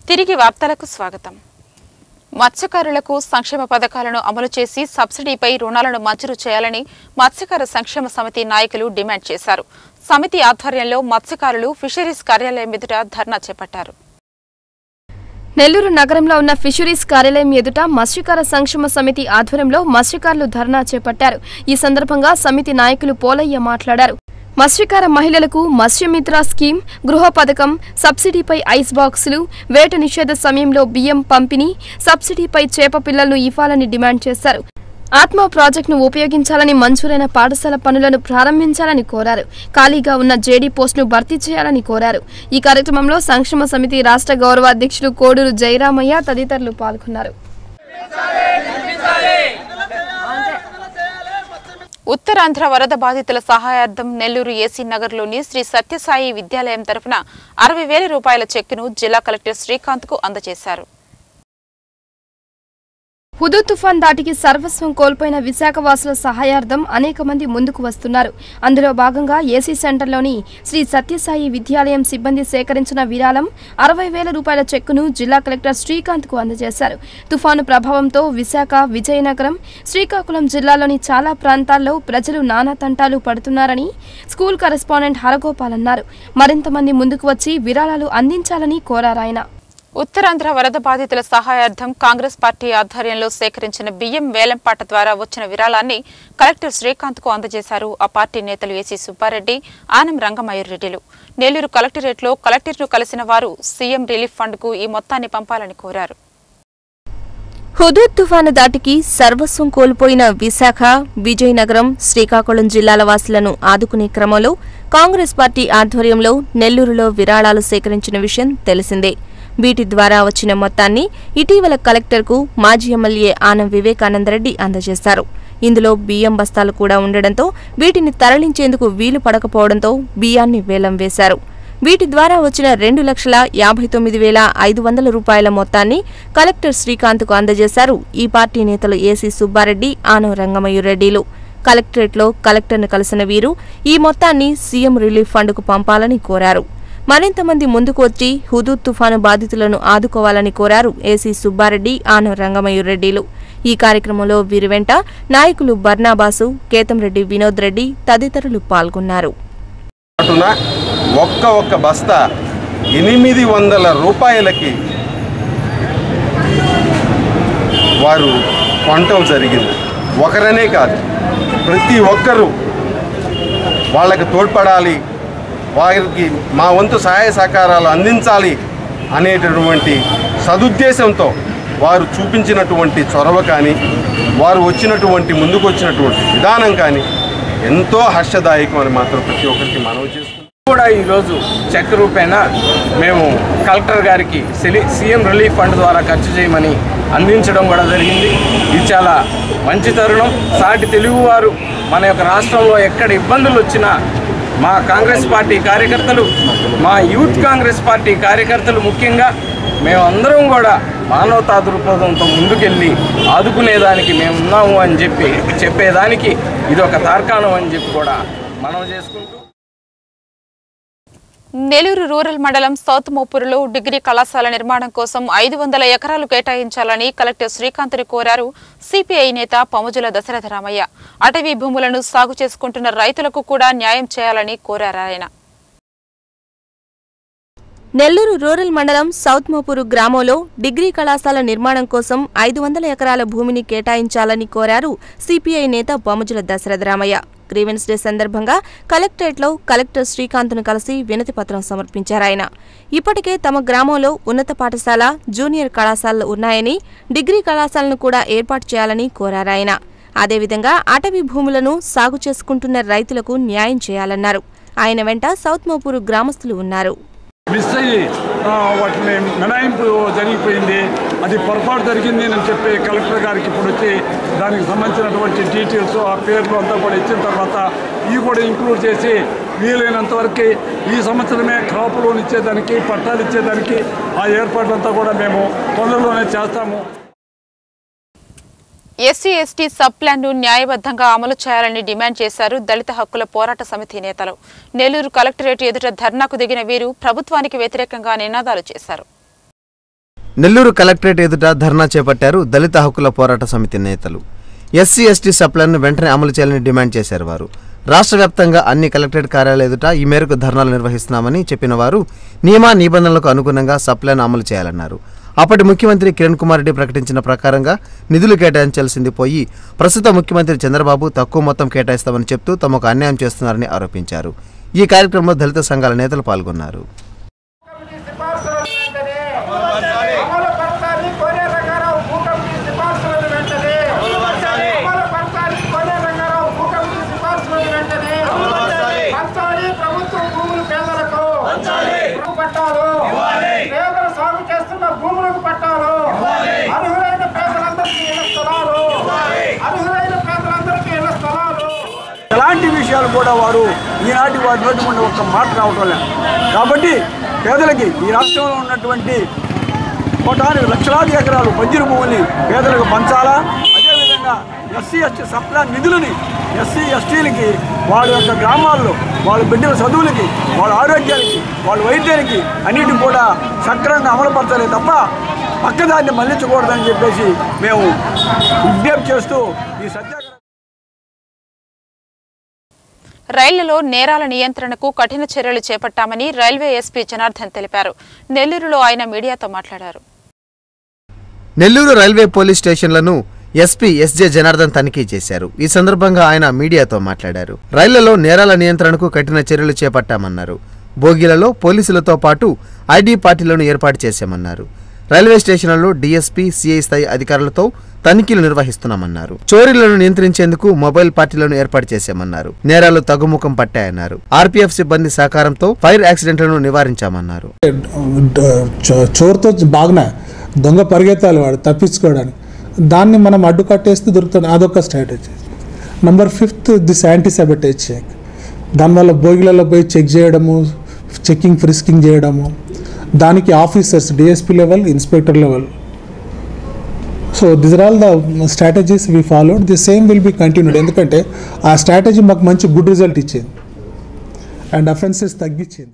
తిరిగి వార్తలకు స్వాగతం మత్స్యకారులకు సంక్షేమ పథకాలను అమలు చేసి సబ్సిడీపై రుణాలను మంజూరు చేయాలని మత్స్యకార సంక్షేమ సమితి నాయకులు డిమాండ్ చేశారు సమితి ఆధ్వర్యంలో మత్స్యకారులు ఫిషరీస్ కార్యాలయం ఎదుట ధర్నా చేపట్టారు నెల్లూరు నగరంలో ఉన్న ఫిషరీస్ కార్యాలయం ఎదుట మత్స్యకార సంక్షేమ సమితి ఆధ్వర్యంలో మత్స్యకారులు ధర్నా చేపట్టారు ఈ సందర్భంగా సమితి నాయకులు పోలయ్య మాట్లాడారు మత్స్యకార మహిళలకు మత్స్యమిత్ర స్కీమ్ గృహ పథకం సబ్సిడీపై ఐస్ బాక్సులు వేట నిషేధ సమయంలో బియ్యం పంపిణీ సబ్సిడీపై చేప పిల్లలను ఇవ్వాలని డిమాండ్ చేశారు ఆత్మ ప్రాజెక్టును ఉపయోగించాలని మంజూరైన పాఠశాల పనులను ప్రారంభించాలని కోరారు ఖాళీగా ఉన్న జేడీ పోస్టును భర్తీ చేయాలని కోరారు ఈ కార్యక్రమంలో సంక్షేమ సమితి రాష్ట్ర గౌరవ అధ్యక్షులు కోడూరు జయరామయ్య తదితరులు పాల్గొన్నారు ఉత్తరాంధ్ర వరద బాధితుల సహాయార్థం నెల్లూరు ఏసీ నగర్లోని శ్రీ సత్యసాయి విద్యాలయం తరఫున అరవై వేల రూపాయల చెక్కును జిల్లా కలెక్టర్ శ్రీకాంత్ కు అందజేశారు హుదూ తుఫాన్ దాటికి సర్వస్వం కోల్పోయిన విశాఖ వాసుల సహాయార్థం అనేక మంది ముందుకు వస్తున్నారు అందులో భాగంగా ఏసీ సెంటర్లోని శ్రీ సత్యసాయి విద్యాలయం సిబ్బంది సేకరించిన విరాళం అరవై వేల రూపాయల చెక్కును జిల్లా కలెక్టర్ శ్రీకాంత్ కు అందజేశారు తుఫాను ప్రభావంతో విశాఖ విజయనగరం శ్రీకాకుళం జిల్లాలోని చాలా ప్రాంతాల్లో ప్రజలు నానా తంటాలు పడుతున్నారని స్కూల్ కరెస్పాండెంట్ హరగోపాల్ అన్నారు మరింత మంది ముందుకు వచ్చి విరాళాలు అందించాలని కోరారాయన ఉత్తరాంధ్ర వరద బాధితుల సహాయార్థం కాంగ్రెస్ పార్టీ ఆధ్వర్యంలో సేకరించిన బియ్యం వేలంపాట ద్వారా వచ్చిన విరాళాన్ని కలెక్టర్ శ్రీకాంత్ కు అందజేశారు ఆ పార్టీ నేతలు ఏసీ సుబ్బారెడ్డి ఆనం రంగమయూరెడ్డిలు నెల్లూరు కలెక్టరేట్లో కలెక్టర్ను కలిసిన వారు సీఎం రిలీఫ్ ఫండ్ కు ఈ మొత్తాన్ని పంపాలని కోరారు హుదూద్ తుఫాను దాటికి సర్వస్వం కోల్పోయిన విశాఖ విజయనగరం శ్రీకాకుళం జిల్లాల వాసులను ఆదుకునే క్రమంలో కాంగ్రెస్ పార్టీ ఆధ్వర్యంలో నెల్లూరులో విరాళాలు సేకరించిన విషయం తెలిసిందే వీటి ద్వారా వచ్చిన మొత్తాన్ని ఇటీవల కలెక్టర్కు మాజీ ఎమ్మెల్యే ఆనం వివేకానందరెడ్డి అందజేశారు ఇందులో బియ్యం బస్తాలు కూడా ఉండడంతో వీటిని తరలించేందుకు వీలు పడకపోవడంతో బియ్యాన్ని వేలం వేశారు వీటి ద్వారా వచ్చిన రెండు లక్షల యాభై తొమ్మిది వేల ఐదు వందల రూపాయల మొత్తాన్ని కలెక్టర్ శ్రీకాంత్కు అందజేశారు ఈ పార్టీ నేతలు ఏసీ సుబ్బారెడ్డి ఆనవ రంగమయ్యరెడ్డిలు కలెక్టరేట్లో కలెక్టర్ను కలిసిన వీరు ఈ మొత్తాన్ని సీఎం రిలీఫ్ ఫండ్కు పంపాలని కోరారు మరింత మంది ముందుకు వచ్చి హుదూద్ తుఫాను బాధితులను ఆదుకోవాలని కోరారు ఏసీ సుబ్బారెడ్డి ఆనవ రంగమయ్యరెడ్డిలు ఈ కార్యక్రమంలో వీరి వెంట నాయకులు బర్నాబాసు కేతంరెడ్డి వినోద్ రెడ్డి తదితరులు పాల్గొన్నారు చాటున ఒక్క ఒక్క బస్తా ఎనిమిది వందల రూపాయలకి వారు కొనటం జరిగింది ఒకరనే కాదు ప్రతి ఒక్కరూ వాళ్ళకి తోడ్పడాలి వారికి మా వంతు సహాయ సహకారాలు అందించాలి అనేటటువంటి సదుద్దేశంతో వారు చూపించినటువంటి చొరవ కానీ వారు వచ్చినటువంటి ముందుకు వచ్చినటువంటి విధానం కానీ ఎంతో హర్షదాయకం అని మాత్రం ప్రతి ఒక్కరికి మనవి చేసుకుంటాం కూడా ఈరోజు చెక్ రూపేణా మేము కలెక్టర్ గారికి సెలి సీఎం రిలీఫ్ ఫండ్ ద్వారా ఖర్చు చేయమని అందించడం కూడా జరిగింది ఇది చాలా మంచి తరుణం సాటి తెలుగువారు మన యొక్క రాష్ట్రంలో ఎక్కడ ఇబ్బందులు వచ్చినా మా కాంగ్రెస్ పార్టీ కార్యకర్తలు మా యూత్ కాంగ్రెస్ పార్టీ కార్యకర్తలు ముఖ్యంగా మేమందరం కూడా మానవతా దృక్పథంతో ముందుకెళ్ళి ఆదుకునేదానికి మేము ఉన్నాము అని చెప్పి చెప్పేదానికి ఇది ఒక తార్కాణం అని చెప్పి కూడా మనం చేసుకుంటూ నెల్లూరు రూరల్ మండలం సౌత్ మోపూరులో డిగ్రీ కళాశాల నిర్మాణం కోసం ఐదు వందల ఎకరాలు కేటాయించాలని కలెక్టర్ శ్రీకాంత్ని కోరారు సిపిఐ నేత పముజుల దశరథ రామయ్య అటవీ భూములను సాగు చేసుకుంటున్న రైతులకు కూడా న్యాయం చేయాలని కోరారు ఆయన నెల్లూరు రూరల్ మండలం సౌత్ మోపూరు గ్రామంలో డిగ్రీ కళాశాల నిర్మాణం కోసం ఐదు వందల ఎకరాల భూమిని కేటాయించాలని కోరారు సిపిఐ నేత బొమ్మజుల దశరథరామయ్య గ్రీవెన్స్ డే సందర్భంగా కలెక్టరేట్లో కలెక్టర్ శ్రీకాంత్ను కలిసి వినతి పత్రం సమర్పించారాయన ఇప్పటికే తమ గ్రామంలో ఉన్నత పాఠశాల జూనియర్ కళాశాలలు ఉన్నాయని డిగ్రీ కళాశాలను కూడా ఏర్పాటు చేయాలని కోరారాయన అదేవిధంగా అటవీ భూములను సాగు చేసుకుంటున్న రైతులకు న్యాయం చేయాలన్నారు ఆయన వెంట సౌత్ మోపూరు గ్రామస్తులు ఉన్నారు మిస్ అయ్యి ఆ, వాటిని మినాయింపు జరిగిపోయింది అది పొరపాటు జరిగింది అని చెప్పి కలెక్టర్ గారికి ఇప్పుడు వచ్చి దానికి సంబంధించినటువంటి డీటెయిల్స్ ఆ పేర్లు అంతా కూడా ఇచ్చిన తర్వాత ఇవి కూడా ఇంక్లూడ్ చేసి వీలైనంత వరకు ఈ సంవత్సరమే క్రాప్ లోన్ ఇచ్చేదానికి పట్టాలు ఇచ్చేదానికి ఆ ఏర్పాట్లంతా కూడా మేము తొందరలోనే చేస్తాము ఎస్సీ ఎస్టీ సబ్ ప్లాన్ ను న్యాయబద్ధంగా అమలు చేయాలని డిమాండ్ చేశారు దళిత హక్కుల పోరాట సమితి నేతలు నెల్లూరు కలెక్టరేట్ ఎదుట ధర్నాకు దిగిన వీరు ప్రభుత్వానికి వ్యతిరేకంగా నినాదాలు చేశారు నెల్లూరు కలెక్టరేట్ ఎదుట ధర్నా చేపట్టారు దళిత హక్కుల పోరాట సమితి నేతలు ఎస్సీ ఎస్టీ సప్లైను వెంటనే అమలు చేయాలని డిమాండ్ చేశారు వారు రాష్ట్ర వ్యాప్తంగా అన్ని కలెక్టరేట్ కార్యాలయాల ఎదుట ఈ మేరకు ధర్నాలు నిర్వహిస్తున్నామని చెప్పిన వారు నియమ నిబంధనలకు అనుగుణంగా సప్లైను అమలు చేయాలన్నారు అప్పటి ముఖ్యమంత్రి కిరణ్ కుమార్ రెడ్డి ప్రకటించిన ప్రకారంగా నిధులు కేటాయించాల్సింది పోయి ప్రస్తుత ముఖ్యమంత్రి చంద్రబాబు తక్కువ మొత్తం కేటాయిస్తామని చెప్తూ తమకు అన్యాయం చేస్తున్నారని ఆరోపించారు ఈ కార్యక్రమంలో దళిత సంఘాల నేతలు పాల్గొన్నారు అమలుపరచాలి కోనే రంగారావు భూకంపి సిఫార్సులను వెంటనే అమలుపరచాలి కోనే రంగారావు భూకంపి సిఫార్సులను వెంటనే పంచాలి ప్రభుత్వం భూములు పేదలకు భూ పట్టాలు పేదలు సాగు చేస్తున్న భూములకు పట్టాలు అర్హులైన పేదలందరికీ ఇళ్ల స్థలాలు అర్హులైన పేదలందరికీ ఇళ్ల స్థలాలు ఎలాంటి విషయాలు కూడా వారు ఈనాటి వారి నోటి నుండి ఒక్క మాట రావటం లేదు కాబట్టి పేదలకి ఈ రాష్ట్రంలో ఉన్నటువంటి కోటాని లక్షలాది ఎకరాలు బంజరు భూముల్ని పేదలకు పంచాలా అదేవిధంగా ఎస్సీ ఎస్టీ సప్లా నిధులని ఎస్సీ ఎస్టీలకి వాళ్ళ యొక్క గ్రామాల్లో వాళ్ళ బిడ్డల చదువులకి వాళ్ళ ఆరోగ్యానికి వాళ్ళ వైద్యానికి అన్నిటిని కూడా సక్రమంగా అమలుపరచాలి తప్ప పక్కదాన్ని మళ్లించకూడదని చెప్పేసి మేము విజ్ఞప్తి చేస్తూ ఈ సత్యాగ్రహం రైళ్లలో నేరాల నియంత్రణకు కఠిన చర్యలు చేపట్టామని రైల్వే ఎస్పీ జనార్దన్ తెలిపారు నెల్లూరులో ఆయన మీడియాతో మాట్లాడారు నెల్లూరు రైల్వే పోలీస్ స్టేషన్లను ఎస్పీ ఎస్జే జనార్దన్ తనిఖీ చేశారు ఈ సందర్భంగా ఆయన మీడియాతో మాట్లాడారు రైళ్లలో నేరాల నియంత్రణకు కఠిన చర్యలు చేపట్టామన్నారు బోగీలలో పోలీసులతో పాటు ఐడి పార్టీలను ఏర్పాటు చేశామన్నారు రైల్వే స్టేషన్లలో డీఎస్పీ సిఐ స్థాయి అధికారులతో తనిఖీలు నిర్వహిస్తున్నామన్నారు చోరీలను నియంత్రించేందుకు మొబైల్ పార్టీలను ఏర్పాటు చేశామన్నారు నేరాలు తగ్గుముఖం పట్టాయన్నారు ఆర్పీఎఫ్ సిబ్బంది సహకారంతో ఫైర్ యాక్సిడెంట్లను నివారించామన్నారు చో- చోరుతో బాగానే దొంగ పరిగెత్తాలి వాడు తప్పించుకోవడానికి దాన్ని మనం అడ్డు కట్టేస్తే దొరుకుతుంది అదొక strategy number fifth this anti sabotage check దానివల్ల బోగిలలో పోయి చెక్ చేయడము చెక్కింగ్ ఫ్రిస్కింగ్ చేయడము దానికి officers DSP level inspector level so this are all the strategies we followed the same will be continued ఎందుకంటే ఆ స్ట్రాటజీ మాకు మంచి గుడ్ రిజల్ట్ ఇచ్చింది అండ్ అఫెన్సెస్ తగ్గించింది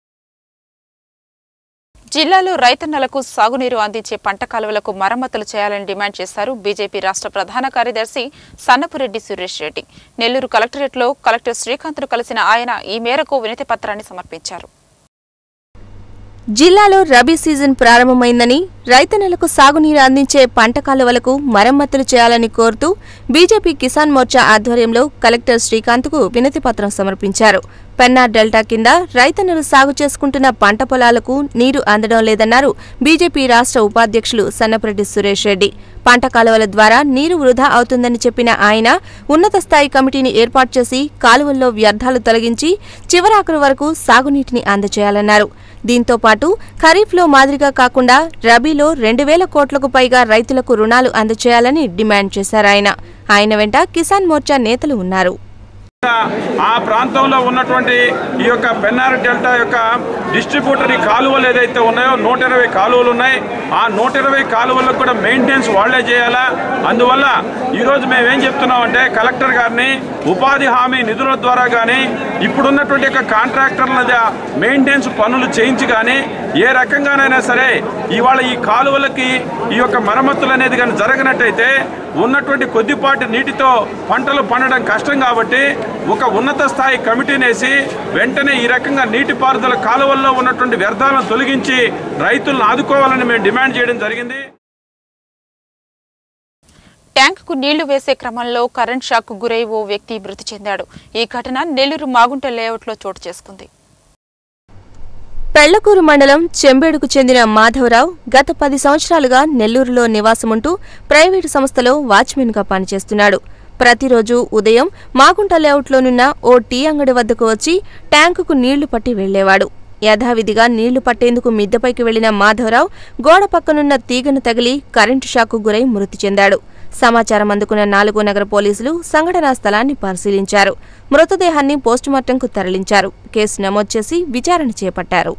జిల్లాలో రైతన్నలకు సాగునీరు అందించే పంట కాలువలకు మరమ్మతులు చేయాలని డిమాండ్ చేశారు బీజేపీ రాష్ట్ర ప్రధాన కార్యదర్శి సన్నపురెడ్డి సురేష్ రెడ్డి నెల్లూరు కలెక్టరేట్లో కలెక్టర్ శ్రీకాంత్ను కలిసిన ఆయన ఈ మేరకు వినతి పత్రాన్ని సమర్పించారు జిల్లాలో రబీ సీజన్ ప్రారంభమైందని రైతన్నలకు సాగునీరు అందించే పంట కాలువలకు మరమ్మతులు చేయాలని కోరుతూ బీజేపీ కిసాన్ మోర్చా ఆధ్వర్యంలో కలెక్టర్ శ్రీకాంత్కు వినతి పత్రం సమర్పించారు పెన్నా డెల్టా కింద రైతన్నలు సాగు చేసుకుంటున్న పంట పొలాలకు నీరు అందడం లేదన్నారు బీజేపీ రాష్ట్ర ఉపాధ్యక్షులు సన్నపరెడ్డి సురేష్ రెడ్డి పంట కాలువల ద్వారా నీరు వృధా అవుతుందని చెప్పిన ఆయన ఉన్నత స్థాయి కమిటీని ఏర్పాటు చేసి కాలువల్లో వ్యర్థాలు తొలగించి చివరాఖరు వరకు సాగునీటిని అందజేయాలన్నారు దీంతో పాటు ఖరీఫ్లో మాదిరిగా కాకుండా రబీలో రెండు వేల కోట్లకు పైగా రైతులకు రుణాలు అందజేయాలని డిమాండ్ చేశారు ఆయన ఆయన వెంట కిసాన్ మోర్చా నేతలు ఉన్నారు ఆ ప్రాంతంలో ఉన్నటువంటి ఈ యొక్క పెన్నార్ డెల్టా యొక్క డిస్ట్రిబ్యూటరీ కాలువలు ఏదైతే ఉన్నాయో నూట ఇరవై కాలువలు ఉన్నాయి ఆ నూట ఇరవై కాలువలకు కూడా మెయింటెనెన్స్ వాళ్లే చేయాలా అందువల్ల ఈరోజు మేము ఏం చెప్తున్నామంటే కలెక్టర్ గారిని ఉపాధి హామీ నిధుల ద్వారా కానీ ఇప్పుడున్నటువంటి యొక్క కాంట్రాక్టర్ల మెయింటెనెన్స్ పనులు చేయించి కానీ ఏ రకంగానైనా సరే ఇవాళ ఈ కాలువలకి ఈ యొక్క మరమ్మతులు అనేది కానీ జరగనట్టయితే ఉన్నటువంటి కొద్దిపాటి నీటితో పంటలు పండడం కష్టం కాబట్టి ఒక ఉన్నత స్థాయి కమిటీనేసి వెంటనే ఈ రకంగా నీటిపారుదల కాలువల్లో ఉన్నటువంటి వ్యర్థాలను తొలగించి రైతులను ఆదుకోవాలని మేము డిమాండ్ చేయడం జరిగింది ట్యాంకుకు నీళ్లు వేసే క్రమంలో కరెంట్ షాక్ గురై ఓ వ్యక్తి మృతి చెందాడు ఈ ఘటన నెల్లూరు మాగుంట లేఅవుట్లో చోటు చేసుకుంది పెళ్లకూరు మండలం చెంబేడుకు చెందిన మాధవరావు గత పది సంవత్సరాలుగా నెల్లూరులో నివాసముంటూ ప్రైవేటు సంస్థలో వాచ్మెన్గా పనిచేస్తున్నాడు ప్రతిరోజు ఉదయం మాగుంట లేఅవుట్లోనున్న ఓ టీ అంగడి వద్దకు వచ్చి ట్యాంకుకు నీళ్లు పట్టి వెళ్లేవాడు యథావిధిగా నీళ్లు పట్టేందుకు మిద్దెపైకి వెళ్లిన మాధవరావు గోడ పక్కనున్న తీగను తగిలి కరెంటు షాకు గురై మృతి చెందాడు సమాచారం అందుకున్న నాలుగో నగర పోలీసులు సంఘటనా స్థలాన్ని పరిశీలించారు మృతదేహాన్ని పోస్టుమార్టంకు తరలించారు కేసు నమోదు చేసి విచారణ చేపట్టారు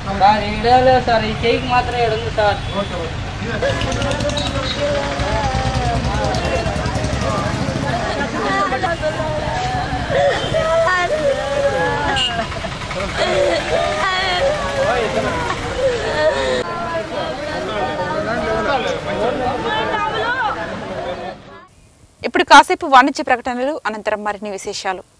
సార్ ఈడలే సార్ ఈ చేయికి మాత్రం ఈడ ఉంది సార్ ఇప్పుడు కాసేపు వాణిజ్య ప్రకటనలు అనంతరం మరిన్ని విశేషాలు